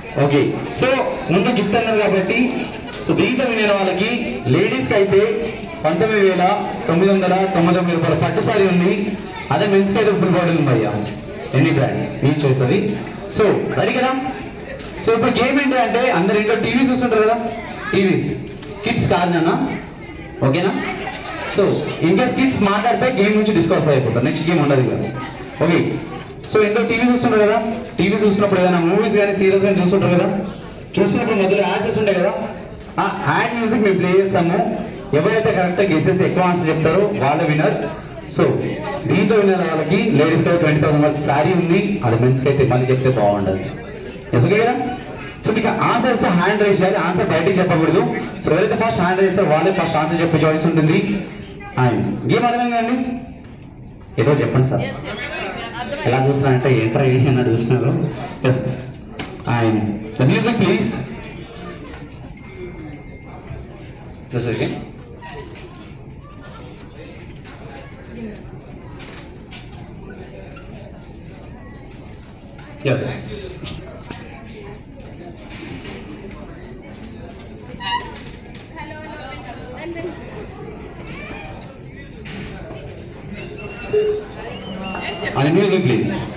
Okay so ముందు gift అన్నారు కాబట్టి సో దీంట్లో వినే వాళ్ళకి లేడీస్కి అయితే పంతొమ్మిది వేల తొమ్మిది వందల తొంభై తొమ్మిది రూపాయల పట్టు సారీ ఉంది అదే మెన్స్కి అయితే ఫుల్ బాటిల్ ఉంది భయ్యా ఎన్ని బ్రాండ్ మీ చాయిస్ అది సో రెడీ కదా సో ఇప్పుడు గేమ్ ఏంటి అంటే అందరు ఇంట్లో టీవీస్ చూస్తుంటారు కదా టీవీస్ కిడ్స్ కాదు నాన్న ఓకేనా సో ఇన్ కేస్ కిడ్స్ మాట్లాడితే గేమ్ నుంచి డిస్క్వాలిఫై అయిపోతారు నెక్స్ట్ గేమ్ ఉండదు కదా ఓకే సో ఇంట్లో టీవీ చూస్తుంటారు కదా టీవీ చూసినప్పుడు ఏదైనా మూవీస్ కానీ సీరియల్స్ కానీ చూస్తుంటారు కదా చూసినప్పుడు మధ్యలో యాడ్స్ ఉంటాయి కదా ఆ హ్యాండ్ మ్యూజిక్ మేము ప్లే చేస్తాము ఎవరైతే కరెక్ట్గా గెసెస్ ఎక్కువ ఆన్సర్ చెప్తారో వాళ్ళ వినర్ సో దీంట్లో వినర్ వాళ్ళకి లేడీస్కి అయితే ట్వంటీ థౌసండ్ వరకు శారీ ఉంది అది మెన్స్కి అయితే మళ్ళీ చెప్తే బాగుండదు ఎస్ ఓకే కదా సో మీకు ఆన్సర్స్ హ్యాండ్ రైస్ చేయాలి ఆన్సర్ బయటికి చెప్పకూడదు సో ఎవరైతే ఫస్ట్ హ్యాండ్ రైస్ వాళ్ళే ఫస్ట్ ఆన్సర్ చెప్పే చాయిస్ ఉంటుంది అండ్ గేమ్ అర్థమైందండి ఏదో చెప్పండి సార్ ఎలా చూస్తున్నారంటే ఏంట్రా ఇది అన్నట్టు చూస్తున్నారు yes and the music please just second yes And music please.